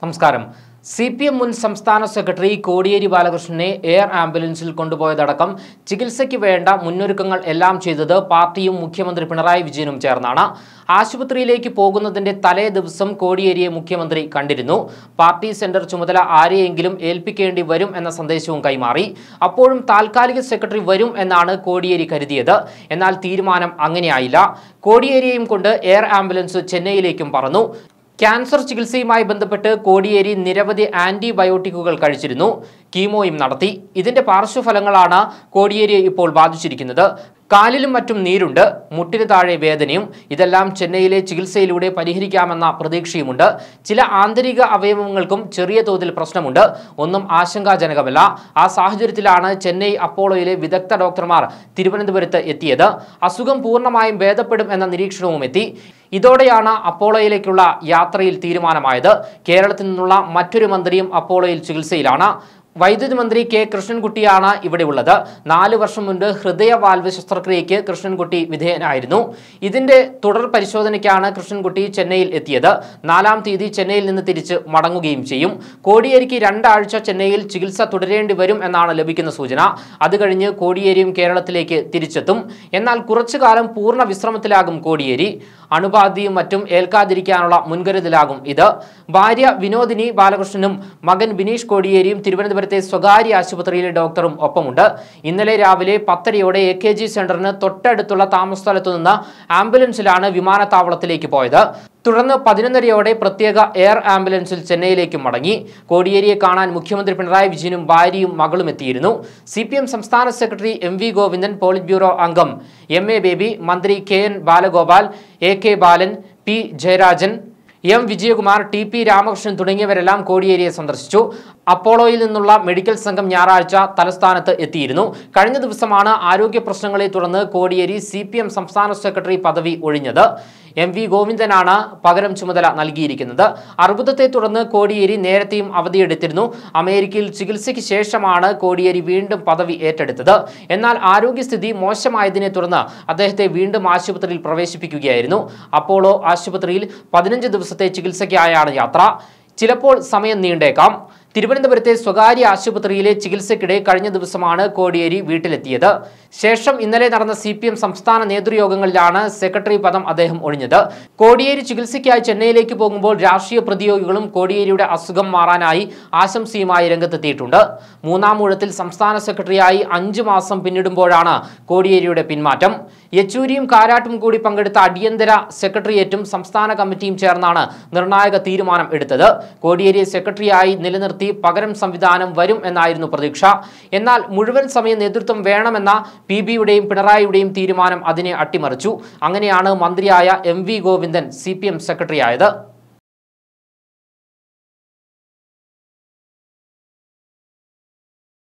നമസ്കാരം C P M മുൻ സംസ്ഥാന സെക്രട്ടറി കോടിയേരി ബാലകൃഷ്ണനെ എയർ ആംബുലൻസിൽ കൊണ്ടുപോയതടക്കം ചികിത്സയ്ക്ക് വേണ്ട മുന്നൊരുക്കങ്ങൾ എല്ലാം ചെയ്തത് പാർട്ടിയും മുഖ്യമന്ത്രി പിണറായി വിജയനും ചേർന്നാണ് ആശുപത്രിയിലേക്ക് പോകുന്നതിന്റെ തലേ ദിവസം കോടിയേരിയെ മുഖ്യമന്ത്രി കണ്ടിരുന്നു പാർട്ടി സെന്റർ ചുമതല ആരെയെങ്കിലും ഏൽപ്പിക്കേണ്ടി വരും എന്ന സന്ദേശവും കൈമാറി അപ്പോഴും താൽക്കാലിക സെക്രട്ടറി വരും എന്നാണ് കോടിയേരി കരുതിയത് എന്നാൽ തീരുമാനം അങ്ങനെയായില്ല കോടിയേരിയെയും കൊണ്ട് എയർ ആംബുലൻസ് ചെന്നൈയിലേക്കും പറന്നു ക്യാൻസർ ചികിത്സയുമായി ബന്ധപ്പെട്ട് കോടിയേരി നിരവധി ആന്റിബയോട്ടിക്കുകൾ കഴിച്ചിരുന്നു കീമോയും നടത്തി ഇതിന്റെ പാർശ്വഫലങ്ങളാണ് കോടിയേരിയെ ഇപ്പോൾ ബാധിച്ചിരിക്കുന്നത് കാലിലും മറ്റും നീരുണ്ട് മുട്ടിന് താഴെ വേദനയും ഇതെല്ലാം ചെന്നൈയിലെ ചികിത്സയിലൂടെ പരിഹരിക്കാമെന്ന പ്രതീക്ഷയുമുണ്ട് ചില ആന്തരിക അവയവങ്ങൾക്കും ചെറിയ തോതിൽ പ്രശ്നമുണ്ട് ഒന്നും ആശങ്കാജനകമല്ല ആ സാഹചര്യത്തിലാണ് ചെന്നൈ അപ്പോളോയിലെ വിദഗ്ധ ഡോക്ടർമാർ തിരുവനന്തപുരത്ത് എത്തിയത് അസുഖം പൂർണ്ണമായും ഭേദപ്പെടും എന്ന നിരീക്ഷണവും എത്തി ഇതോടെയാണ് അപ്പോളോയിലേക്കുള്ള യാത്രയിൽ തീരുമാനമായത് കേരളത്തിൽ നിന്നുള്ള മറ്റൊരു മന്ത്രിയും അപ്പോളോയിൽ ചികിത്സയിലാണ് വൈദ്യുതി മന്ത്രി കെ കൃഷ്ണൻകുട്ടിയാണ് ഇവിടെ ഉള്ളത് നാല് വർഷം മുൻപ് ഹൃദയവാൽവ് ശസ്ത്രക്രിയയ്ക്ക് കൃഷ്ണൻകുട്ടി വിധേയനായിരുന്നു ഇതിന്റെ തുടർ പരിശോധനയ്ക്കാണ് കൃഷ്ണൻകുട്ടി ചെന്നൈയിൽ എത്തിയത് നാലാം തീയതി ചെന്നൈയിൽ നിന്ന് തിരിച്ച് മടങ്ങുകയും ചെയ്യും കോടിയേരിക്ക് രണ്ടാഴ്ച ചെന്നൈയിൽ ചികിത്സ തുടരേണ്ടി വരും എന്നാണ് ലഭിക്കുന്ന സൂചന അത് കഴിഞ്ഞ് കോടിയേരിയും കേരളത്തിലേക്ക് തിരിച്ചെത്തും എന്നാൽ കുറച്ചു കാലം പൂർണ്ണ വിശ്രമത്തിലാകും കോടിയേരി അണുബാധയും മറ്റും ഏൽക്കാതിരിക്കാനുള്ള മുൻകരുതലാകും ഇത് ഭാര്യ വിനോദിനി ബാലകൃഷ്ണനും മകൻ ബിനീഷ് കോടിയേരിയും തിരുവനന്തപുരത്തെ സ്വകാര്യ ആശുപത്രിയിലെ ഡോക്ടറും ഒപ്പമുണ്ട് ഇന്നലെ രാവിലെ പത്തരയോടെ എ കെ ജി സെന്ററിന് തൊട്ടടുത്തുള്ള താമസസ്ഥലത്തു നിന്ന് ആംബുലൻസിലാണ് വിമാനത്താവളത്തിലേക്ക് പോയത് തുടർന്ന് പതിനൊന്നരയോടെ പ്രത്യേക എയർ ആംബുലൻസിൽ ചെന്നൈയിലേക്ക് മടങ്ങി കോടിയേരിയെ കാണാൻ മുഖ്യമന്ത്രി പിണറായി വിജയനും ഭാര്യയും മകളും എത്തിയിരുന്നു സി പി എം സംസ്ഥാന secretary M V Govindan polit bureau അംഗം എം എ ബേബി മന്ത്രി K N Balagopal A K Balan P Jayarajan M Vijayakumar T P Ramakrishnan തുടങ്ങിയവരെല്ലാം കോടിയേരിയെ സന്ദർശിച്ചു അപ്പോളോയിൽ നിന്നുള്ള മെഡിക്കൽ സംഘം ഞായറാഴ്ച തലസ്ഥാനത്ത് എത്തിയിരുന്നു കഴിഞ്ഞ ദിവസമാണ് ആരോഗ്യ പ്രശ്നങ്ങളെ തുടർന്ന് കോടിയേരി സി സംസ്ഥാന സെക്രട്ടറി പദവി ഒഴിഞ്ഞത് എം വി ഗോവിന്ദനാണ് പകരം ചുമതല നൽകിയിരിക്കുന്നത് അർബുദത്തെ തുടർന്ന് കോടിയേരി നേരത്തെയും അവധിയെടുത്തിരുന്നു അമേരിക്കയിൽ ചികിത്സയ്ക്ക് ശേഷമാണ് കോടിയേരി വീണ്ടും പദവി ഏറ്റെടുത്തത് എന്നാൽ ആരോഗ്യസ്ഥിതി മോശമായതിനെ തുടർന്ന് അദ്ദേഹത്തെ വീണ്ടും ആശുപത്രിയിൽ പ്രവേശിപ്പിക്കുകയായിരുന്നു അപ്പോളോ ആശുപത്രിയിൽ പതിനഞ്ച് ദിവസത്തെ ചികിത്സയ്ക്കായാണ് യാത്ര ചിലപ്പോൾ സമയം നീണ്ടേക്കാം തിരുവനന്തപുരത്തെ സ്വകാര്യ ആശുപത്രിയിലെ ചികിത്സയ്ക്കിടെ കഴിഞ്ഞ ദിവസമാണ് കോടിയേരി വീട്ടിലെത്തിയത് ശേഷം ഇന്നലെ നടന്ന സി പി എം സംസ്ഥാന നേതൃയോഗങ്ങളിലാണ് സെക്രട്ടറി പദം അദ്ദേഹം ഒഴിഞ്ഞത് കോടിയേരി ചികിത്സയ്ക്കായി ചെന്നൈയിലേക്ക് പോകുമ്പോൾ രാഷ്ട്രീയ പ്രതിയോഗികളും കോടിയേരിയുടെ അസുഖം മാറാനായി ആശംസയുമായി രംഗത്തെത്തിയിട്ടുണ്ട് മൂന്നാം ഊഴത്തിൽ സംസ്ഥാന സെക്രട്ടറിയായി അഞ്ചു മാസം പിന്നിടുമ്പോഴാണ് കോടിയേരിയുടെ പിന്മാറ്റം യെച്ചൂരിയും കാരാട്ടും കൂടി പങ്കെടുത്ത അടിയന്തര സെക്രട്ടേറിയറ്റും സംസ്ഥാന കമ്മിറ്റിയും ചേർന്നാണ് നിർണായക തീരുമാനം എടുത്തത് കോടിയേരിയെ സെക്രട്ടറിയായി നിലനിർത്തി പകരം സംവിധാനം വരും എന്നായിരുന്നു പ്രതീക്ഷ എന്നാൽ മുഴുവൻ സമയ നേതൃത്വം വേണമെന്ന പി ബിയുടെയും പിണറായിയുടെയും തീരുമാനം അതിനെ അട്ടിമറിച്ചു അങ്ങനെയാണ് മന്ത്രിയായ M V Govindan C P M സെക്രട്ടറിയായത്